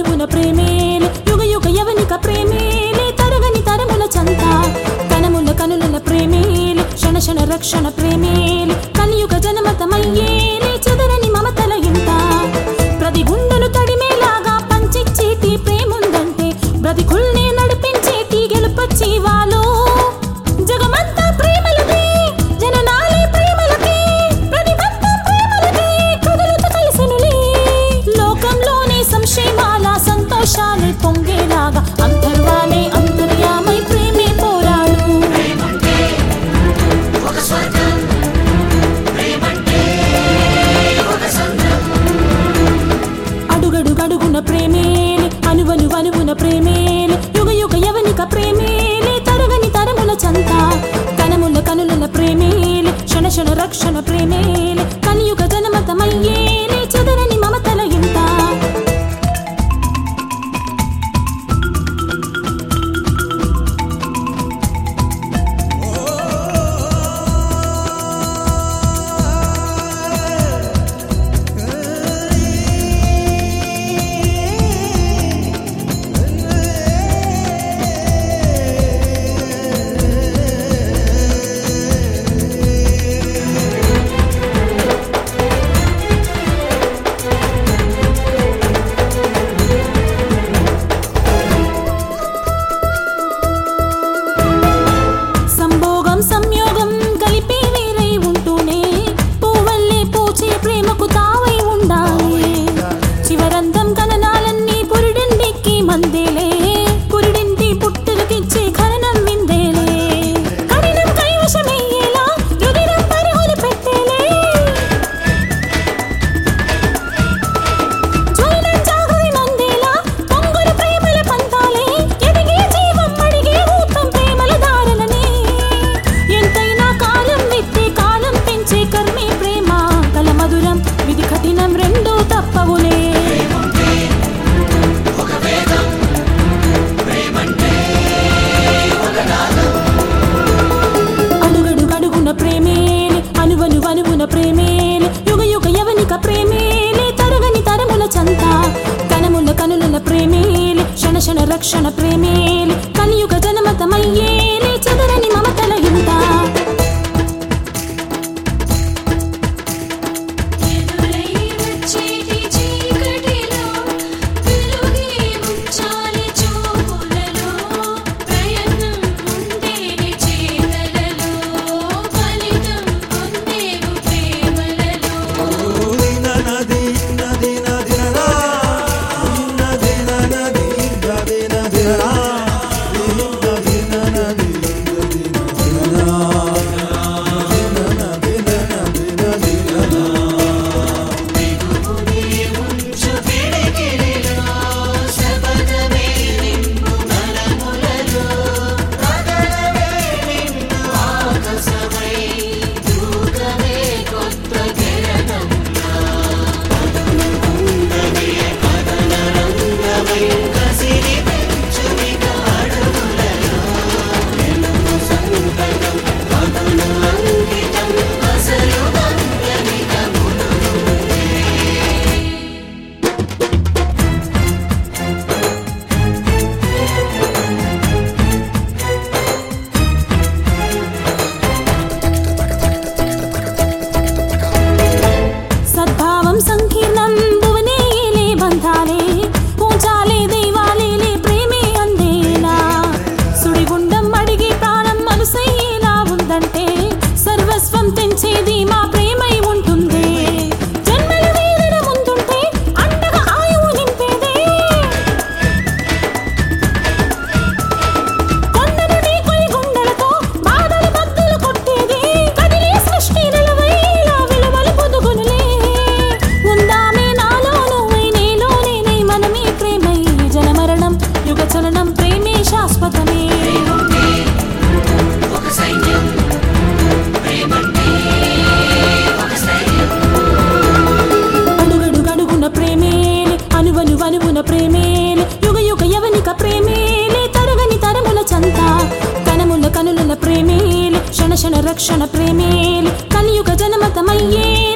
అణువణువున ప్రేమేలే యుగ యుగ యవనిక ప్రేమేలే తరగని తరముల చంత కనముల కనుల ప్రేమేలే క్షణ క్షణ రక్షణ ప్రేమేలే కలియుగ జనమతమయ్యేలే చెదరని మమతల ఇంత ప్రతి గుండెను తడిమేలాగా పంచిచ్చేటి ప్రేముందంటే బ్రతికుల్ని నడిపించేటి గెలుపొచ్చి వాళ్ళు జగమంతా ప్రేమలదే జననాలే ప్రేమలకే ప్రతిబంధం ప్రేమలదే కదులుతూ కలిసెనులే లోకంలోనే సంశయమాల సంతోషాలే పొంగేలాగా అంతర్వాలే అంతర్యామై ప్రేమే పోరాడు ఒక స్వర్గం ప్రేమంటే ఒక సొంతం అడుగడుగడుగున ప్రేమేలే అనువను వనువున ప్రేమేలే యుగ యుగ యవనిక ప్రేమేలే తరగని తరముల చంత కనముల కనుల ప్రేమేలే క్షణ క్షణ రక్షణ ప్రేమేలే కలియుగ జనమతమయ్యేలే చెదరని మమతల ఇంత సంభోగం సంయోగం కలిపి వేరై ఉంటూనే పువ్వల్లే పూచే ప్రేమకు తావై ఉండాలి చివరంతం కననాలన్నీ పురిడింటికి మందేలే పురిడింటి పుట్టులకిచ్చే ఖననం విందేలే కఠినం కైవశమయ్యేలా రుదిరం పరుగులు పెట్టేలే జ్వలనం జాగరి నందేలా పొంగులు ప్రేమల పంతాలే ఎదిగే జీవం అడిగే ఊతం ప్రేమల దారులనే ఎంతైనా కాలం విత్తే కాలం పెంచే కర్మే ప్రేమ కల మధురం విధి కఠినం రెండూ తప్పవులే ప్రేమంటే ఒక వేదం ప్రేమంటే ఒక నాదం అడుగడుగడుగున ప్రేమేలే అనువను వనువున ప్రేమేలే యుగ యుగ యవనిక ప్రేమేలే తరగని తరముల చంత కనముల కనుల ప్రేమేలే క్షణ క్షణ రక్షణ ప్రేమేలే కలియుగ జనమతమయ్యేలే చెదరని మమతల ఇంత ఎదురై వచ్చేటి చీకటిలో వెలుగే ముంచాలి చూపులలో ప్రయత్నం ఉండేది చేతలలో ఫలితం పొందేవు ప్రేమలలో ఉంచు పిడికిలిలో శబదమే నింపు నరములలో కదలవే నిన్ను ఆకాశమై దూకవే కొత్త కిరణంలా పదును ఉండవే కదల రంగమై కసిరి పెంచుమిక అడుగులలో వెలుగు సంకటం పదును అంకితం అసలు గమ్యమిక మునుగుందే సద్భావం సంకీర్ణం భువనేలే బంధాలే పూజాలే దైవాలేలే ప్రేమే అందేలా సుడిగుండం అడిగి ప్రాణం మనసయ్యేలా ఉందంటే సర్వస్వం తెంచేది మా ప్రేమై ఉంటుంది జన్మల వేదన ముందుంటే అండగా ఆయువు నింపేదే కొండను ఢీకొని గుండెలతో బాధలు బద్దలు కొట్టేది కదిలే సృష్టి నిలవైలా విలువలు పొదుగునులే ఉందామే నాలో నువ్వై నీలో నేనై మనమే ప్రేమై జనమరణం యుగ చలనం ప్రేమే శాశ్వతమే ప్రేమంటే ఒక సైన్యం ప్రేమంటే ఒక స్థైర్యం అడుగడుగడుగున ప్రేమేలే అనువను వనువున ప్రేమేలే యుగ యుగ యవనిక ప్రేమేలే తరగని తరముల చంత కనముల కనుల ప్రేమేలే క్షణ క్షణ రక్షణ ప్రేమేలే కలియుగ జనమతమయ్యేలే